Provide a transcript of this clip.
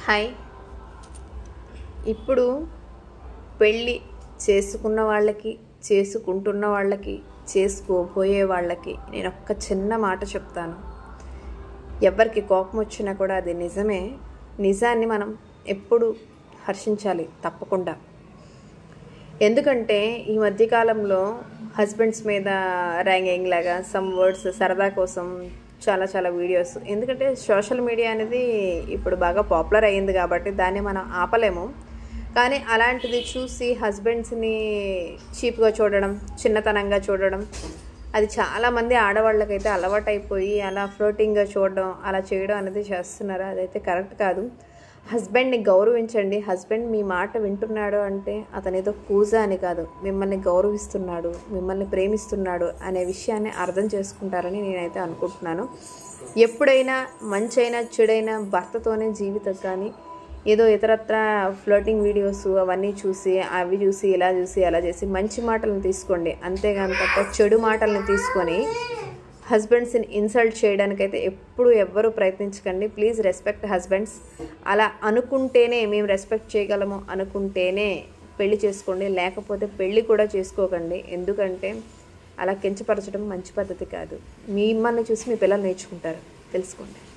hi ఇప్పుడు పెళ్ళి చేసుకున్న వాళ్ళకి చేసుకుంటున్న వాళ్ళకి చేసుకోబోయే వాళ్ళకి నేను ఒక్క చిన్న మాట చెప్తాను ఎవరికి కోపం వచ్చినా కూడా అది నిజమే నిజాన్ని మనం ఎప్పుడు హర్షించాలి తప్పకుండా ఎందుకంటే ఈ మధ్యకాలంలో హస్బెండ్స్ మీద ర్యాంగింగ్ లాగా సమ్ వర్డ్స్ సరదా కోసం చాలా చాలా వీడియోస్ ఎందుకంటే సోషల్ మీడియా అనేది ఇప్పుడు బాగా పాపులర్ అయ్యింది కాబట్టి దాన్ని మనం ఆపలేము కానీ అలాంటిది చూసి హస్బెండ్స్ని చీప్గా చూడడం చిన్నతనంగా చూడడం అది చాలామంది ఆడవాళ్ళకైతే అలవాటైపోయి అలా ఫ్లోటింగ్గా చూడడం అలా చేయడం అనేది చేస్తున్నారు అదైతే కరెక్ట్ కాదు హస్బెండ్ని గౌరవించండి హస్బెండ్ మీ మాట వింటున్నాడు అంటే అతను ఏదో కూజా అని కాదు మిమ్మల్ని గౌరవిస్తున్నాడు మిమ్మల్ని ప్రేమిస్తున్నాడు అనే విషయాన్ని అర్థం చేసుకుంటారని నేనైతే అనుకుంటున్నాను ఎప్పుడైనా మంచైనా చెడైనా భర్తతోనే జీవితం కానీ ఏదో ఇతరత్ర ఫ్లోటింగ్ వీడియోస్ అవన్నీ చూసి అవి చూసి ఇలా చూసి అలా చేసి మంచి మాటలను తీసుకోండి అంతేగాని తప్ప చెడు మాటలను తీసుకొని హస్బెండ్స్ని ఇన్సల్ట్ చేయడానికైతే ఎప్పుడు ఎవ్వరూ ప్రయత్నించకండి ప్లీజ్ రెస్పెక్ట్ హస్బెండ్స్ అలా అనుకుంటేనే మేము రెస్పెక్ట్ చేయగలము అనుకుంటేనే పెళ్లి చేసుకోండి లేకపోతే పెళ్లి కూడా చేసుకోకండి ఎందుకంటే అలా కించపరచడం మంచి పద్ధతి కాదు మిమ్మల్ని చూసి మీ పిల్లలు నేర్చుకుంటారు తెలుసుకోండి